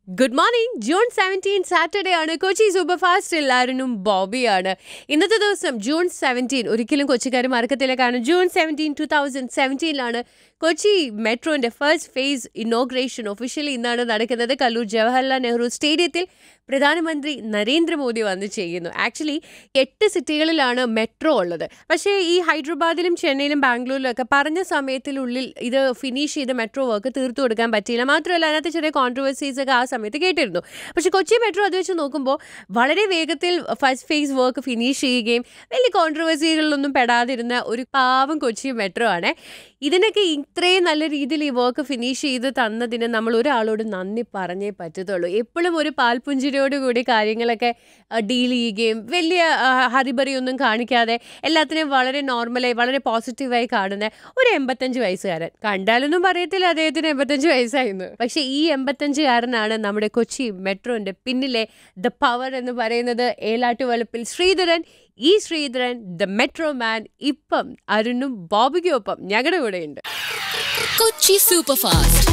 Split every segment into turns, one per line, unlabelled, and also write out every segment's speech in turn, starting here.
Good morning June seventeen Saturday ആണ് Kochi super fast എല്ലാവരും ബോബിയാണ് ഇന്നത്തെ ദിവസം ജൂൺ സെവൻറ്റീൻ ഒരിക്കലും കൊച്ചിക്കാർ മറക്കത്തില്ല കാരണം ജൂൺ സെവൻറ്റീൻ ടു തൗസൻഡ് സെവൻറ്റീനിലാണ് കൊച്ചി മെട്രോന്റെ ഫസ്റ്റ് ഫേസ് ഇനോഗ്രേഷൻ ഒഫീഷ്യലി ഇന്നാണ് നടക്കുന്നത് കല്ലൂർ ജവഹർലാൽ നെഹ്റു സ്റ്റേഡിയത്തിൽ പ്രധാനമന്ത്രി നരേന്ദ്രമോദി വന്ന് ചെയ്യുന്നു ആക്ച്വലി എട്ട് സിറ്റികളിലാണ് മെട്രോ ഉള്ളത് പക്ഷേ ഈ ഹൈദരാബാദിലും ചെന്നൈയിലും ബാംഗ്ലൂരിലും ഒക്കെ പറഞ്ഞ സമയത്തിനുള്ളിൽ ഇത് ഫിനിഷ് ചെയ്ത് മെട്രോ വർക്ക് തീർത്തു കൊടുക്കാൻ പറ്റിയില്ല മാത്രമല്ല അതിനകത്ത് ചെറിയ കോൺട്രവേഴ്സീസ് ഒക്കെ ആ സമയത്ത് കേട്ടിരുന്നു പക്ഷേ കൊച്ചി മെട്രോ അത് വെച്ച് നോക്കുമ്പോൾ വളരെ വേഗത്തിൽ ഫസ്റ്റ് ഫേസ് വർക്ക് ഫിനിഷ് ചെയ്യുകയും വലിയ കോൺട്രവേഴ്സികളിലൊന്നും പെടാതിരുന്ന ഒരു പാവം കൊച്ചി മെട്രോ ആണ് ഇതിനൊക്കെ ഇത്രയും നല്ല രീതിയിൽ ഈ വർക്ക് ഫിനിഷ് ചെയ്ത് തന്നതിന് നമ്മൾ ഒരാളോട് നന്ദി പറഞ്ഞേ പറ്റത്തുള്ളൂ എപ്പോഴും ഒരു പാൽപുഞ്ചിരിയോട് കൂടി കാര്യങ്ങളൊക്കെ ഡീൽ ചെയ്യുകയും വലിയ ആ, ഹറിബറിയൊന്നും കാണിക്കാതെ എല്ലാത്തിനെയും വളരെ നോർമലായി വളരെ പോസിറ്റീവായി കാണുന്ന ഒരു എൺപത്തഞ്ച് വയസ്സുകാരൻ കണ്ടാലൊന്നും പറയത്തില്ല അദ്ദേഹത്തിന് എൺപത്തഞ്ച് വയസ്സായിരുന്നു പക്ഷേ ഈ എൺപത്തഞ്ചുകാരനാണ് നമ്മുടെ കൊച്ചി മെട്രോന്റെ പിന്നിലെ ദ പവർ എന്ന് പറയുന്നത് ഏലാട്ടുവളപ്പിൽ ശ്രീധരൻ ഈ ശ്രീധരൻ ദ മെട്രോ മാൻ ഇപ്പം അരുണും ബോബിക്കും ഒപ്പം ഞങ്ങളുടെ കൂടെയുണ്ട്
Kochi super fast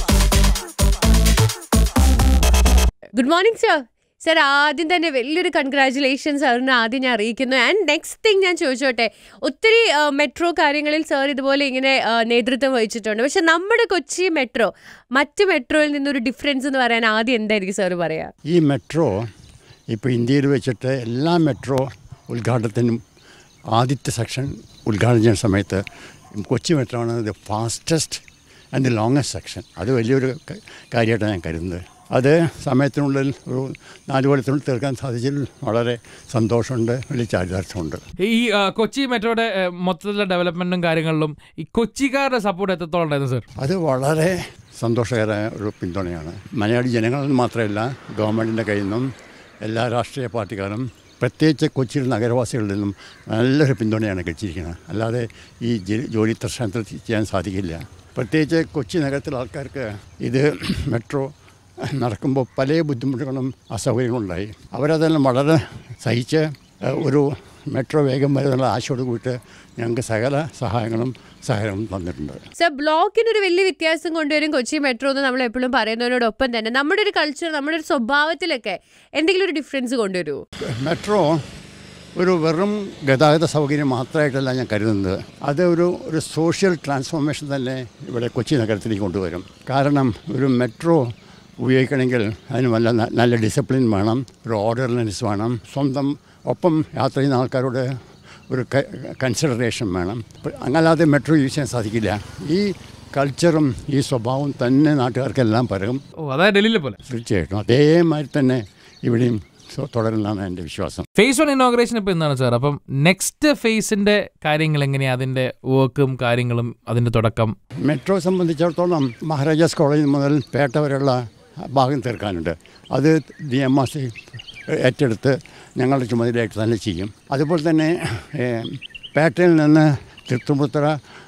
good morning sir sir ആദ്യം തന്നെ വലിയൊരു കൺഗ്രാറ്റുലേഷൻസ് അരുണ് ആദ്യം ഞാൻ അറിയിക്കുന്നു ആൻഡ് നെക്സ്റ്റ് തിങ് ഞാൻ ചോദിച്ചോട്ടെ ഒത്തിരി മെട്രോ കാര്യങ്ങളിൽ സർ ഇതുപോലെ ഇങ്ങനെ ആ, നേതൃത്വം വഹിച്ചിട്ടുണ്ട് പക്ഷെ നമ്മുടെ കൊച്ചി മെട്രോ മറ്റ് മെട്രോയിൽ നിന്നൊരു ഡിഫറൻസ് എന്ന് പറയാൻ ആദ്യം എന്തായിരിക്കും സാർ പറയാ
ഈ മെട്രോ ഇപ്പോൾ ഇന്ത്യയിൽ വെച്ചിട്ട് എല്ലാ മെട്രോ ഉദ്ഘാടനത്തിനും ആദ്യത്തെ സെക്ഷൻ ഉദ്ഘാടനം ചെയ്യുന്ന സമയത്ത് കൊച്ചി മെട്രോ ആണ് the fastest and the longest section അത് വലിയൊരു ക- കാര്യമായിട്ടാണ് ഞാൻ കരുതുന്നത് അത് സമയത്തിനുള്ളിൽ ഒരു നാല് കൊല്ലത്തിനുള്ളിൽ തീർക്കാൻ സാധിച്ചതിൽ വളരെ സന്തോഷമുണ്ട് വലിയ ചാരിതാർത്ഥ്യമുണ്ട്
ഈ ആ, കൊച്ചി മെട്രോയുടെ ആ, മൊത്തത്തിലുള്ള ഡെവലപ്മെന്റും കാര്യങ്ങളിലും ഈ കൊച്ചിക്കാരുടെ സപ്പോർട്ട് എത്രത്തോളം ഉണ്ടായിരുന്നു സർ
അത് വളരെ സന്തോഷകരമായ ഒരു പിന്തുണയാണ് മലയാളി ജനങ്ങളിൽ മാത്രമല്ല ഗവൺമെൻറ്റിൻ്റെ കയ്യിൽ നിന്നും എല്ലാ രാഷ്ട്രീയ പാർട്ടിക്കാരും പ്രത്യേകിച്ച് കൊച്ചിയിൽ നഗരവാസികളിൽ നിന്നും നല്ലൊരു പിന്തുണയാണ് കഴിച്ചിരിക്കുന്നത് അല്ലാതെ ഈ ജി- ജോലി പ്രശ്നത്തിൽ ചെയ്യാൻ സാധിക്കില്ല പ്രത്യേകിച്ച് കൊച്ചി നഗരത്തിലെ ആൾക്കാർക്ക് ഇത് മെട്രോ നടക്കുമ്പോൾ പല ബുദ്ധിമുട്ടുകളും അസൗകര്യങ്ങളും ഉണ്ടായി അവരതെല്ലാം വളരെ സഹിച്ച് ഏഹ്, ഒരു മെട്രോ വേഗം വരുന്നുള്ള ആശയോട് കൂടിയിട്ട് ഞങ്ങൾക്ക് സകല സഹായങ്ങളും സഹായങ്ങളും തന്നിട്ടുണ്ട്
സർ ബ്ലോക്കിനൊരു വലിയ വ്യത്യാസം കൊണ്ടുവരും കൊച്ചി മെട്രോ എന്ന് നമ്മൾ എപ്പോഴും പറയുന്നതിനോടൊപ്പം തന്നെ നമ്മുടെ ഒരു കൾച്ചർ നമ്മുടെ ഒരു സ്വഭാവത്തിലൊക്കെ എന്തെങ്കിലും ഒരു ഡിഫറൻസ് കൊണ്ടുവരുമോ
മെട്രോ ഒരു വെറും ഗതാഗത സൗകര്യം മാത്രമായിട്ടല്ല ഞാൻ കരുതുന്നത് അത് ഒരു ഒരു സോഷ്യൽ ട്രാൻസ്ഫോർമേഷൻ തന്നെ ഇവിടെ കൊച്ചി നഗരത്തിലേക്ക് കൊണ്ടുവരും കാരണം ഒരു മെട്രോ ഉപയോഗിക്കണമെങ്കിൽ അതിന് നല്ല നല്ല ഡിസിപ്ലിൻ വേണം ഒരു ഓർഡർനെസ് വേണം സ്വന്തം ഒപ്പം യാത്ര ചെയ്യുന്ന ആൾക്കാരോട് ഒരു കൺസിഡറേഷൻ വേണം അങ്ങല്ലാതെ മെട്രോ യൂസ് ചെയ്യാൻ സാധിക്കില്ല ഈ കൾച്ചറും ഈ സ്വഭാവവും തന്നെ നാട്ടുകാർക്കെല്ലാം പരകും
ഓ അതായത് ഡൽഹിയിലെ പോലെ
തീർച്ചയായിട്ടും അതേമാതിരി തന്നെ ഇവിടെയും സോ- തുടരുന്നതാണ് എൻ്റെ വിശ്വാസം
ഫേസ് വൺ ഇനോഗ്രേഷൻ ഇപ്പൊ എന്താണ് സാർ അപ്പം നെക്സ്റ്റ് ഫേസിന്റെ കാര്യങ്ങൾ എങ്ങനെയാ അതിന്റെ വർക്കും കാര്യങ്ങളും അതിന്റെ തുടക്കം
മെട്രോ സംബന്ധിച്ചിടത്തോളം മഹാരാജാസ് കോളേജ് മുതൽ പേട്ട വരെയുള്ള ഭാഗം തീർക്കാനുണ്ട് അത് ഡി എം ആർ സി ഏറ്റെടുത്ത് ഞങ്ങളുടെ ചുമതലയായിട്ട് തന്നെ ചെയ്യും അതുപോലെ തന്നെ ഏഹ്, പേട്ടയിൽ നിന്ന് തൃപ്പൂണിത്തുറ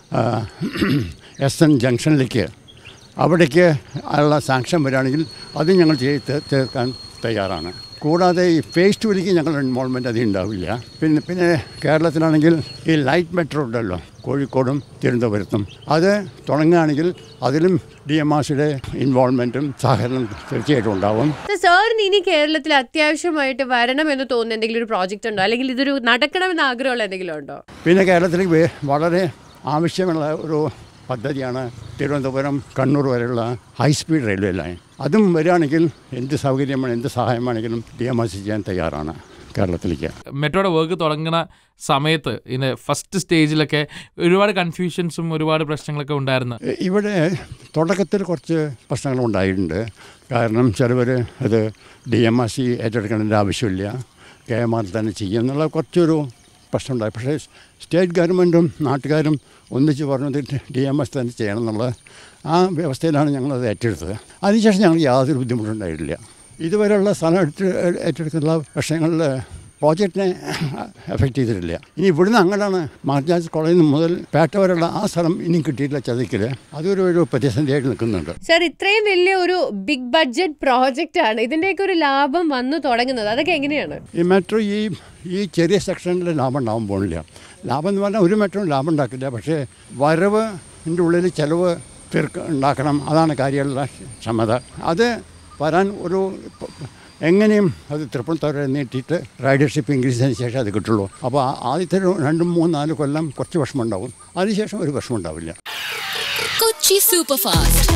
എസ് എൻ ജംഗ്ഷനിലേക്ക് അവിടേക്ക് ഉള്ള സാങ്ഷൻ വരികയാണെങ്കിൽ അത് ഞങ്ങൾ ചെയ്ത് തീ- തീർക്കാൻ തയ്യാറാണ് കൂടാതെ ഈ ഫേസ് ടുവിലേക്ക് ഞങ്ങളുടെ ഇൻവോൾവ്മെൻറ്റ് അധികം ഉണ്ടാവില്ല പിന്നെ പിന്നെ കേരളത്തിലാണെങ്കിൽ ഈ ലൈറ്റ് മെട്രോ ഉണ്ടല്ലോ കോഴിക്കോടും തിരുവനന്തപുരത്തും അത് തുടങ്ങുകയാണെങ്കിൽ അതിലും ഡി എം ആർ സിയുടെ ഇൻവോൾവ്മെൻറ്റും സഹകരണം തീർച്ചയായിട്ടും ഉണ്ടാവും
സാറിന് ഇനി കേരളത്തിൽ അത്യാവശ്യമായിട്ട് വരണം എന്ന് തോന്നുന്ന എന്തെങ്കിലും ഒരു പ്രോജക്റ്റ് ഉണ്ടോ അല്ലെങ്കിൽ ഇതൊരു നടക്കണമെന്ന് ആഗ്രഹമുള്ള എന്തെങ്കിലും ഉണ്ടോ
പിന്നെ കേരളത്തിൽ വേ- വളരെ ആവശ്യമുള്ള ഒരു പദ്ധതിയാണ് തിരുവനന്തപുരം കണ്ണൂർ വരെയുള്ള ഹൈ സ്പീഡ് റെയിൽവേ ലൈൻ അതും വരികയാണെങ്കിൽ എന്ത് സൗകര്യമാണ് എന്ത് സഹായമാണെങ്കിലും ഡി എം ആർ സി ചെയ്യാൻ തയ്യാറാണ് കേരളത്തിലേക്ക്
മെട്രോയുടെ വർക്ക് തുടങ്ങുന്ന സമയത്ത് ഇതിന്റെ ഫസ്റ്റ് സ്റ്റേജിലൊക്കെ ഒരുപാട് കൺഫ്യൂഷൻസും ഒരുപാട് പ്രശ്നങ്ങളൊക്കെ ഉണ്ടായിരുന്നു
ഇ- ഇവിടെ തുടക്കത്തിൽ കുറച്ച് പ്രശ്നങ്ങൾ ഉണ്ടായിട്ടുണ്ട് കാരണം ചിലവർ അത് ഡി എം ആർ സി ഏറ്റെടുക്കേണ്ട ആവശ്യമില്ല കെ എം ആർ തന്നെ ചെയ്യും എന്നുള്ള കുറച്ചൊരു പ്രശ്നമുണ്ടായി പക്ഷേ സ്റ്റേറ്റ് ഗവൺമെൻറ്റും നാട്ടുകാരും ഒന്നിച്ച് പറഞ്ഞത് ഡി എം എസ് തന്നെ ചെയ്യണം എന്നുള്ള ആ വ്യവസ്ഥയിലാണ് ഞങ്ങളത് ഏറ്റെടുത്തത് അതിനുശേഷം ഞങ്ങൾക്ക് യാതൊരു ബുദ്ധിമുട്ടുണ്ടായിട്ടില്ല ഇതുവരെയുള്ള സ്ഥലം എടുത്ത് ഏറ്റെടുക്കുന്ന പ്രശ്നങ്ങളിൽ പ്രോജക്റ്റിനെ എഫക്റ്റ് ചെയ്തിട്ടില്ല ഇനി ഇവിടുന്ന് അങ്ങനെയാണ് മഹാരാജാസ് കോളേജിൽ നിന്ന് മുതൽ പേട്ട വരെയുള്ള ആ സ്ഥലം ഇനിയും കിട്ടിയിട്ടില്ല ചതിക്കൽ അതൊരു ഒരു പ്രതിസന്ധിയായിട്ട് നിൽക്കുന്നുണ്ട്
സാർ ഇത്രയും വലിയ ഒരു ബിഗ് ബഡ്ജറ്റ് പ്രോജക്റ്റ് ആണ് ഇതിന്റെയൊക്കെ ഒരു ലാഭം വന്നു തുടങ്ങുന്നത് അതൊക്കെ എങ്ങനെയാണ്
ഈ മെട്രോ ഈ ഈ ചെറിയ സെക്ഷനിൽ ലാഭം ഉണ്ടാവാൻ പോകുന്നില്ല ലാഭം എന്ന് പറഞ്ഞാൽ ഒരു മെട്രോ ലാഭം ഉണ്ടാക്കില്ല പക്ഷേ വരവിൻ്റെ ഉള്ളിൽ ചിലവ് തീർക്ക ഉണ്ടാക്കണം അതാണ് കാര്യമുള്ള ക്ഷമത അത് വരാൻ ഒരു പ- എങ്ങനെയും അത് തൃപ്പൂണിത്തുറ നീട്ടിയിട്ട് റൈഡർഷിപ്പ് ഇൻക്രീസ് ചെയ്തതിന് ശേഷം അത് കിട്ടുള്ളൂ അപ്പോൾ ആ- ആദ്യത്തെ ഒരു രണ്ട് മൂന്ന് നാല് കൊല്ലം കുറച്ച് വിഷമം ഉണ്ടാവും അതിനുശേഷം ഒരു വിഷമം ഉണ്ടാവില്ല
Kochi Superfast.